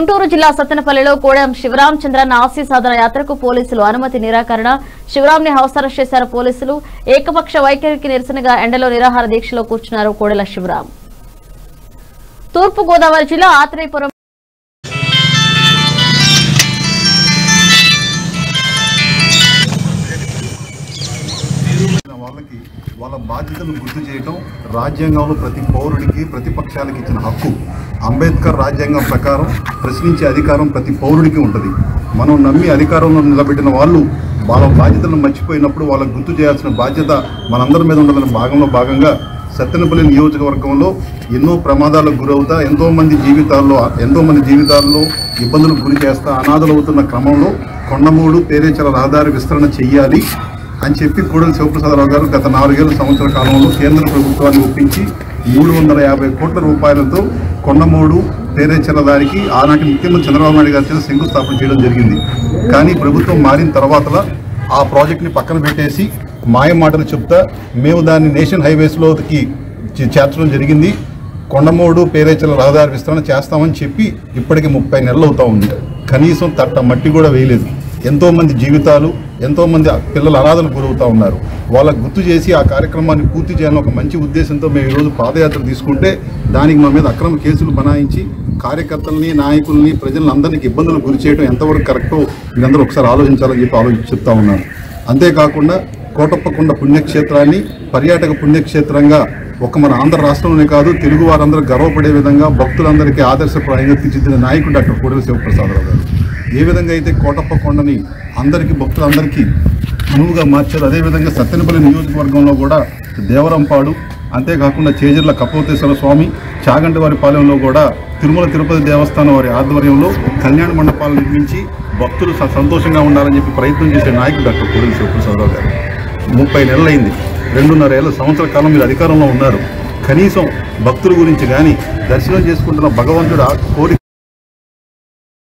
గుంటూరు జిల్లా సత్తెనపల్లిలో కోడెం శివరామచంద్రన్ ఆశీ సాధన యాత్రకు పోలీసులు అనుమతి నిరాకరణ శివరాం ని హౌస్ అరెస్ట్ చేశారు పోలీసులు ఏకపక్ష వైఖరికి నిరసనగా ఎండలో నిరాహార దీక్షలో కూర్చున్నారు కోడెల శివరాం తూర్పు గోదావరి జిల్లా ఆత్రేయపురం చేసిన వాళ్ళకి వాళ్ళ బాధ్యతను గుర్తు చేయటం రాజ్యాంగంలో ప్రతి పౌరుడికి ప్రతిపక్షాలకు ఇచ్చిన హక్కు అంబేద్కర్ రాజ్యాంగం ప్రకారం ప్రశ్నించే అధికారం ప్రతి పౌరుడికి ఉంటుంది మనం నమ్మి అధికారంలో నిలబెట్టిన వాళ్ళు వాళ్ళ బాధ్యతలను మర్చిపోయినప్పుడు వాళ్ళకు గుర్తు చేయాల్సిన బాధ్యత మనందరి మీద ఉండాలనే భాగంలో భాగంగా సత్తెనపల్లి నియోజకవర్గంలో ఎన్నో ప్రమాదాలకు గురవుతా ఎంతో మంది జీవితాల్లో ఎంతో మంది జీవితాల్లో ఇబ్బందులకు గురి చేస్తా అనాథలవుతున్న క్రమంలో కొండమూడు పేరేచల రహదారి విస్తరణ చెయ్యాలి అని చెప్పి కూడలి శివప్రసాదరావు గారు గత నాలుగేళ్ల సంవత్సర కాలంలో కేంద్ర ప్రభుత్వాన్ని ఒప్పించి మూడు వందల యాభై కోట్ల రూపాయలతో కొండమూడు పేరేచల దారికి ఆనాటి ముఖ్యమంత్రి చంద్రబాబు నాయుడు గారి చేత శంకుస్థాపన చేయడం జరిగింది కానీ ప్రభుత్వం మారిన తర్వాత ఆ ప్రాజెక్ట్ని పక్కన పెట్టేసి మాయ మాటలు చెప్తా మేము దాన్ని నేషనల్ హైవేస్లోకి చే- చేర్చడం జరిగింది కొండమూడు పేరేచల రహదారి విస్తరణ చేస్తామని చెప్పి ఇప్పటికి ముప్పై నెలలు అవుతా ఉంది కనీసం తట్ట మట్టి కూడా వేయలేదు ఎంతో మంది జీవితాలు ఎంతో మంది పిల్లలు అనాథలు గురవుతా ఉన్నారు వాళ్ళకు గుర్తు చేసి ఆ కార్యక్రమాన్ని పూర్తి చేయాలని ఒక మంచి ఉద్దేశంతో మేము ఈరోజు పాదయాత్ర తీసుకుంటే దానికి మా మీద అక్రమ కేసులు బనాయించి కార్యకర్తల్ని నాయకుల్ని ప్రజలను అందరికీ ఇబ్బందులు గురి చేయడం ఎంతవరకు కరెక్టో మీరందరూ ఒకసారి ఆలోచించాలని చెప్పి ఆలోచించి చెప్తా ఉన్నాను అంతేకాకుండా కోటప్పకొండ పుణ్యక్షేత్రాన్ని పర్యాటక పుణ్యక్షేత్రంగా ఒక మన ఆంధ్ర రాష్ట్రంలోనే కాదు తెలుగు వారందరూ గర్వపడే విధంగా భక్తులందరికీ ఆదర్శప్రాయంగా తీర్చిదిద్దిన నాయకుడు డాక్టర్ కోడెల శివప్రసాదరావు గారు ఏ విధంగా అయితే కోటప్ప కొండని అందరికీ భక్తులందరికీ అనువుగా మార్చారు అదేవిధంగా సత్తెనపల్లి నియోజకవర్గంలో కూడా దేవరంపాడు అంతేకాకుండా చేజర్ల కపోతేశ్వర స్వామి చాగంటివారి పాలెంలో కూడా తిరుమల తిరుపతి దేవస్థానం వారి ఆధ్వర్యంలో కళ్యాణ మండపాలు నిర్మించి భక్తులు స- సంతోషంగా ఉండాలని చెప్పి ప్రయత్నం చేసే నాయకుడు డాక్టర్ కోడెల శివప్రసాదరావు గారు ముప్పై నెలలైంది రెండున్నర ఏళ్ళ సంవత్సర కాలం మీరు అధికారంలో ఉన్నారు కనీసం భక్తుల గురించి కానీ దర్శనం చేసుకుంటున్న భగవంతుడు ఆ కోరిక